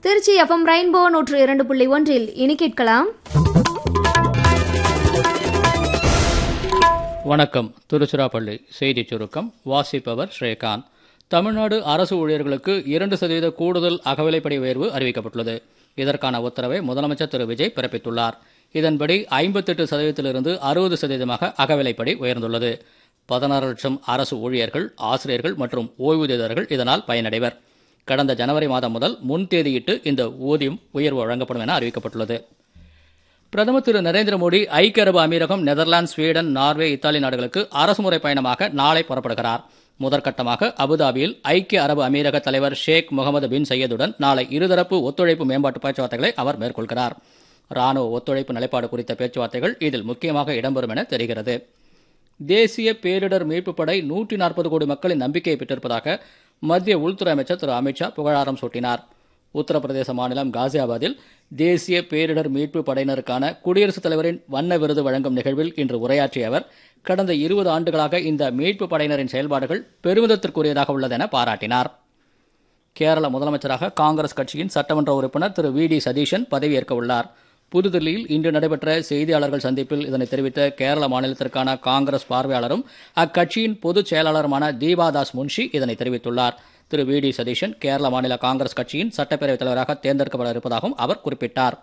Trichy FM rainbow நூற்று இரண்டு புள்ளி ஒன்றில் இனி கேட்கலாம் வணக்கம் திருச்சிராப்பள்ளி செய்திச் சுருக்கம் வாசிப்பவர் ஸ்ரீகாந்த் தமிழ்நாடு அரசு ஊழியர்களுக்கு இரண்டு சதவீத கூடுதல் அகவிலைப்படி உயர்வு அறிவிக்கப்பட்டுள்ளது இதற்கான உத்தரவை முதலமைச்சர் திரு விஜய் பிறப்பித்துள்ளார் இதன்படி ஐம்பத்தெட்டு சதவீதத்திலிருந்து அறுபது சதவீதமாக அகவிலைப்படி உயர்ந்துள்ளது பதினாறு லட்சம் அரசு ஊழியர்கள் ஆசிரியர்கள் மற்றும் ஓய்வூதியதாரர்கள் இதனால் பயனடைவர் கடந்த ஜனவரி மாதம் முதல் முன் தேதியிட்டு இந்த ஊதியம் உயர்வு வழங்கப்படும் என அறிவிக்கப்பட்டுள்ளது பிரதமர் திரு நரேந்திர மோடி ஐக்கிய அரபு அமீரகம் நெதர்லாந்து ஸ்வீடன் நார்வே இத்தாலி நாடுகளுக்கு அரசுமுறை பயணமாக நாளை புறப்படுகிறார் முதற்கட்டமாக அபுதாபியில் ஐக்கிய அரபு அமீரக தலைவர் ஷேக் முகமது பின் சையதுடன் நாளை இருதரப்பு ஒத்துழைப்பு மேம்பாட்டு பேச்சுவார்த்தைகளை அவர் மேற்கொள்கிறார் ராணுவ ஒத்துழைப்பு நிலைப்பாடு குறித்த பேச்சுவார்த்தைகள் இதில் முக்கியமாக இடம்பெறும் என தெரிகிறது தேசிய பேரிடர் மீட்புப் படை நூற்றி நாற்பது கோடி மக்களின் நம்பிக்கையை பெற்றிருப்பதாக மத்திய உள்துறை அமைச்சர் திரு அமித்ஷா புகழாரம் சூட்டினார் உத்தரப்பிரதேச மாநிலம் காசியாபாத்தில் தேசிய பேரிடர் மீட்பு படையினருக்கான குடியரசுத் தலைவரின் வண்ண விருது வழங்கும் நிகழ்வில் இன்று உரையாற்றிய அவர் கடந்த இருபது ஆண்டுகளாக இந்த மீட்பு படையினரின் செயல்பாடுகள் பெருமிதத்திற்குரியதாக உள்ளது என பாராட்டினார் கேரள முதலமைச்சராக காங்கிரஸ் கட்சியின் சட்டமன்ற உறுப்பினர் திரு வி டி சதீஷன் பதவியேற்க உள்ளார் புதுதில்லியில் இன்று நடைபெற்ற செய்தியாளர்கள் சந்திப்பில் இதனை தெரிவித்த கேரள மாநிலத்திற்கான காங்கிரஸ் பார்வையாளரும் அக்கட்சியின் பொதுச் செயலாளருமான தீபாதாஸ் முன்ஷி இதனை தெரிவித்துள்ளார் திரு வி டி சதீஷன் கேரள மாநில காங்கிரஸ் கட்சியின் சட்டப்பேரவைத் தலைவராக தேர்ந்தெடுக்கப்பட இருப்பதாகவும் அவர் குறிப்பிட்டார்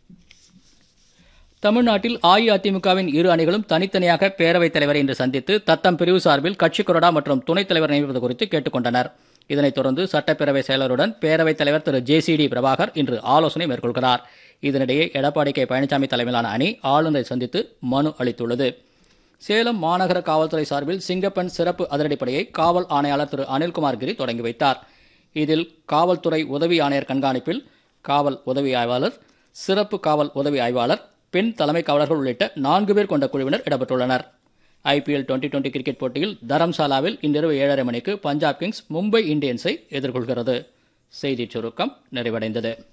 தமிழ்நாட்டில் அஇஅதிமுகவின் இரு அணிகளும் தனித்தனியாக பேரவைத் தலைவரை இன்று சந்தித்து தத்தம் பிரிவு சார்பில் கட்சிக் கொறடா மற்றும் துணைத் தலைவர் நியமிப்பது குறித்து கேட்டுக் கொண்டனர் இதனைத் தொடர்ந்து சட்டப்பேரவை செயலருடன் பேரவைத் தலைவர் திரு ஜே சி டி பிரபாகர் இன்று ஆலோசனை மேற்கொள்கிறார் இதனிடையே எடப்பாடி கே பழனிசாமி தலைமையிலான அணி ஆளுநரை சந்தித்து மனு அளித்துள்ளது சேலம் மாநகர காவல்துறை சார்பில் சிங்கப்பன் சிறப்பு அதிரடிப்படையை காவல் ஆணையாளர் திரு அனில்குமார் கிரி தொடங்கி வைத்தார் இதில் காவல்துறை உதவி ஆணையர் கண்காணிப்பில் காவல் உதவி ஆய்வாளர் சிறப்பு காவல் உதவி ஆய்வாளர் பெண் தலைமை காவலர்கள் உள்ளிட்ட நான்கு பேர் கொண்ட குழுவினர் இடம்பெற்றுள்ளனர் ஐபிஎல் டுவெண்டி டுவெண்டி கிரிக்கெட் போட்டியில் தரம்சாலாவில் இன்றிரவு ஏழரை மணிக்கு பஞ்சாப் கிங்ஸ் மும்பை இந்தியன்ஸை எதிர்கொள்கிறது செய்திச் சுருக்கம் நிறைவடைந்தது